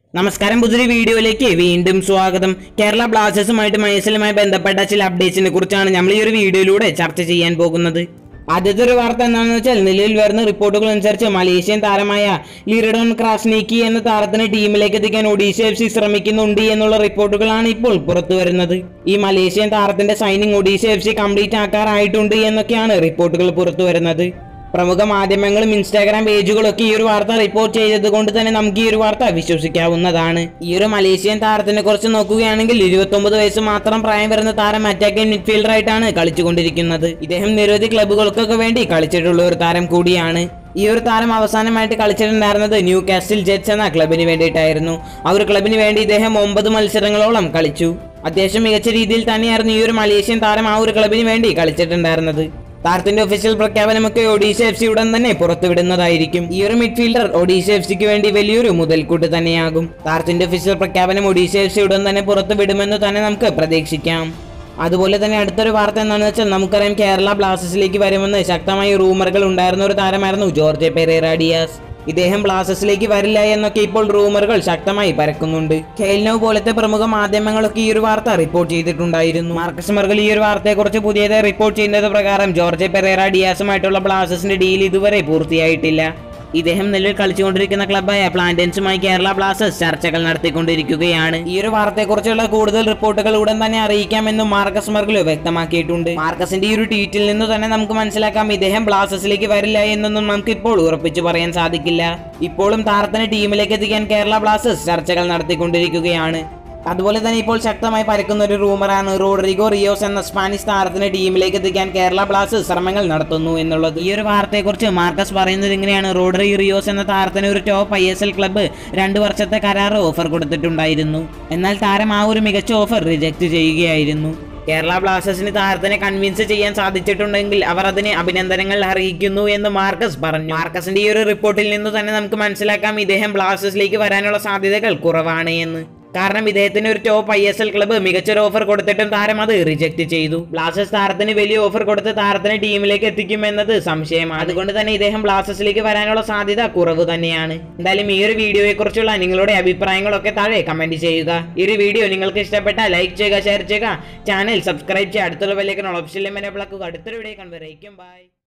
നമസ്കാരം പുതിയൊരു വീഡിയോയിലേക്ക് വീണ്ടും സ്വാഗതം കേരള ബ്ലാസ്റ്റേഴ്സുമായിട്ട് മൈസലുമായി ബന്ധപ്പെട്ട ചില അപ്ഡേറ്റ്സിനെ കുറിച്ചാണ് നമ്മൾ ഈ ഒരു വീഡിയോയിലൂടെ ചർച്ച ചെയ്യാൻ പോകുന്നത് ആദ്യത്തെ ഒരു വാർത്ത എന്താണെന്ന് വെച്ചാൽ നിലവിൽ വരുന്ന റിപ്പോർട്ടുകൾ അനുസരിച്ച് മലേഷ്യൻ താരമായ ലിറഡോൺ ക്രാസ്നിക്കി എന്ന താരത്തിനെ ടീമിലേക്ക് എത്തിക്കാൻ ഒഡീഷ എഫ് സി ശ്രമിക്കുന്നുണ്ട് എന്നുള്ള റിപ്പോർട്ടുകളാണ് ഇപ്പോൾ പുറത്തു വരുന്നത് ഈ മലേഷ്യൻ താരത്തിന്റെ signing Odisha F C complete ആക്കാറായിട്ടുണ്ട് എന്നൊക്കെയാണ് റിപ്പോർട്ടുകൾ പുറത്തു വരുന്നത് പ്രമുഖ മാധ്യമങ്ങളും ഇൻസ്റ്റാഗ്രാം പേജുകളൊക്കെ ഈ ഒരു വാർത്ത റിപ്പോർട്ട് ചെയ്തത് കൊണ്ട് തന്നെ നമുക്ക് ഈ ഒരു വാർത്ത വിശ്വസിക്കാവുന്നതാണ് ഈ ഒരു മലേഷ്യൻ താരത്തിനെ കുറിച്ച് നോക്കുകയാണെങ്കിൽ ഇരുപത്തൊമ്പത് വയസ്സ് മാത്രം പ്രായം വരുന്ന താരം അറ്റാക്കിംഗ് മിഡ്ഫീൽഡർ ആയിട്ടാണ് കളിച്ചുകൊണ്ടിരിക്കുന്നത് ഇദ്ദേഹം നിരവധി ക്ലബ്ബുകൾക്കൊക്കെ വേണ്ടി കളിച്ചിട്ടുള്ള ഒരു താരം കൂടിയാണ് ഈ ഒരു താരം അവസാനമായിട്ട് കളിച്ചിട്ടുണ്ടായിരുന്നത് ന്യൂ കാസ്റ്റിൽ ജെറ്റ്സ് എന്ന ക്ലബിന് വേണ്ടിയിട്ടായിരുന്നു ആ ഒരു ക്ലബിന് വേണ്ടി ഇദ്ദേഹം ഒമ്പത് മത്സരങ്ങളോളം കളിച്ചു അത്യാവശ്യം മികച്ച രീതിയിൽ തന്നെയായിരുന്നു ഈ ഒരു മലേഷ്യൻ താരം ആ ഒരു ക്ലബിന് വേണ്ടി കളിച്ചിട്ടുണ്ടായിരുന്നത് താരത്തിന്റെ ഒഫീഷ്യൽ പ്രഖ്യാപനമൊക്കെ ഒഡീഷ എഫ് സി ഉടൻ തന്നെ പുറത്തുവിടുന്നതായിരിക്കും ഈ ഒരു മിഡ്ഫീൽഡർ ഒഡീഷ എഫ് സിക്ക് വേണ്ടി വലിയൊരു മുതൽക്കൂട്ട് തന്നെയാകും താരത്തിന്റെ ഒഫീഷ്യൽ പ്രഖ്യാപനം ഒഡീഷ എഫ് സി ഉടൻ തന്നെ പുറത്തുവിടുമെന്ന് തന്നെ നമുക്ക് പ്രതീക്ഷിക്കാം അതുപോലെ തന്നെ അടുത്തൊരു വാർത്ത എന്താണെന്ന് വെച്ചാൽ നമുക്കറിയാം കേരള ബ്ലാസ്റ്റേഴ്സിലേക്ക് വരുമെന്ന് ശക്തമായ റൂമറുകൾ ഉണ്ടായിരുന്ന ഒരു താരമായിരുന്നു ജോർജ് പെരേറ ഡിയാസ് ഇദ്ദേഹം ബ്ലാസ്റ്റേഴ്സിലേക്ക് വരില്ല എന്നൊക്കെ ഇപ്പോൾ റൂമറുകൾ ശക്തമായി പരക്കുന്നുണ്ട് ഖേൽനോ പോലത്തെ പ്രമുഖ മാധ്യമങ്ങളൊക്കെ ഈ ഒരു വാർത്ത റിപ്പോർട്ട് ചെയ്തിട്ടുണ്ടായിരുന്നു മാർക്കസ് മെർഗൽ ഈ ഒരു വാർത്തയെക്കുറിച്ച് പുതിയതായി റിപ്പോർട്ട് ചെയ്യുന്നത് പ്രകാരം ജോർജ് പെരേറ ഡിയാസുമായിട്ടുള്ള ബ്ലാസ്റ്റേഴ്സിന്റെ ഡീൽ ഇതുവരെ പൂർത്തിയായിട്ടില്ല ഇദ്ദേഹം നിലവിൽ കളിച്ചുകൊണ്ടിരിക്കുന്ന ക്ലബായ പ്ലാന്റൻസുമായി കേരള ബ്ലാസ്റ്റേഴ്സ് ചർച്ചകൾ നടത്തിക്കൊണ്ടിരിക്കുകയാണ് ഈ ഒരു വാർത്തയെക്കുറിച്ചുള്ള കൂടുതൽ റിപ്പോർട്ടുകൾ ഉടൻ തന്നെ അറിയിക്കാമെന്നും മാർക്കസ് മെർഗലോ വ്യക്തമാക്കിയിട്ടുണ്ട് മാർക്കസിന്റെ ഈ ഒരു ട്വീറ്റിൽ നിന്ന് തന്നെ നമുക്ക് മനസ്സിലാക്കാം ഇദ്ദേഹം ബ്ലാസ്റ്റേഴ്സിലേക്ക് വരില്ല എന്നൊന്നും നമുക്ക് ഇപ്പോൾ ഉറപ്പിച്ചു പറയാൻ സാധിക്കില്ല ഇപ്പോഴും താരത്തിനെ ടീമിലേക്ക് എത്തിക്കാൻ കേരള ബ്ലാസ്റ്റേഴ്സ് ചർച്ചകൾ നടത്തിക്കൊണ്ടിരിക്കുകയാണ് അതുപോലെ തന്നെ ഇപ്പോൾ ശക്തമായി പരക്കുന്ന ഒരു റൂമറാണ് റോഡ്രിഗോ റിയോസ് എന്ന സ്പാനിഷ് താരത്തിനെ ടീമിലേക്ക് എത്തിക്കാൻ കേരള ബ്ലാസ്റ്റേഴ്സ് ശ്രമങ്ങൾ നടത്തുന്നു എന്നുള്ളത് ഈ ഒരു വാർത്തയെക്കുറിച്ച് മാർക്കസ് പറയുന്നത് ഇങ്ങനെയാണ് റോഡ്രി റിയോസ് എന്ന താരത്തിന് ഒരു top I S L club രണ്ട് വർഷത്തെ കരാർ ഓഫർ കൊടുത്തിട്ടുണ്ടായിരുന്നു എന്നാൽ താരം ആ ഒരു മികച്ച ഓഫർ റിജക്റ്റ് ചെയ്യുകയായിരുന്നു കേരള ബ്ലാസ്റ്റേഴ്സിന് താരത്തിനെ കൺവിൻസ് ചെയ്യാൻ സാധിച്ചിട്ടുണ്ടെങ്കിൽ അവർ അതിന് അഭിനന്ദനങ്ങൾ അറിയിക്കുന്നു എന്ന് മാർക്കസ് പറഞ്ഞു മാർക്കസിന്റെ ഈ ഒരു റിപ്പോർട്ടിൽ നിന്ന് തന്നെ നമുക്ക് മനസ്സിലാക്കാം ഇദ്ദേഹം ബ്ലാസ്റ്റേഴ്സിലേക്ക് വരാനുള്ള സാധ്യതകൾ കുറവാണ് എന്ന് കാരണം ഇദ്ദേഹത്തിന് ഒരു top I S L club മികച്ചൊരു ഓഫർ കൊടുത്തിട്ടും താരം അത് റിജക്ട് ചെയ്തു ബ്ലാസ്റ്റേഴ്സ് താരത്തിന് വലിയ ഓഫർ കൊടുത്ത് താരത്തിനെ ടീമിലേക്ക് എത്തിക്കുമെന്നത് സംശയമാണ് അതുകൊണ്ട് തന്നെ ഇദ്ദേഹം ബ്ലാസ്റ്റേഴ്സിലേക്ക് വരാനുള്ള സാധ്യത കുറവ് തന്നെയാണ് എന്തായാലും ഈ ഒരു വീഡിയോയെ കുറിച്ചുള്ള നിങ്ങളുടെ അഭിപ്രായങ്ങളൊക്കെ താഴെ കമന്റ് ചെയ്യുക ഈ ഒരു വീഡിയോ നിങ്ങൾക്ക് ഇഷ്ടപ്പെട്ടാൽ ലൈക്ക് ചെയ്യുക ഷെയർ ചെയ്യുക ചാനൽ സബ്സ്ക്രൈബ് ചെയ്യുക അടുത്തുള്ള വലിയ ഓപ്ഷൻ എന്നെ അടുത്തൊരു വീഡിയോ കണ്ടുവരേക്കും ബൈ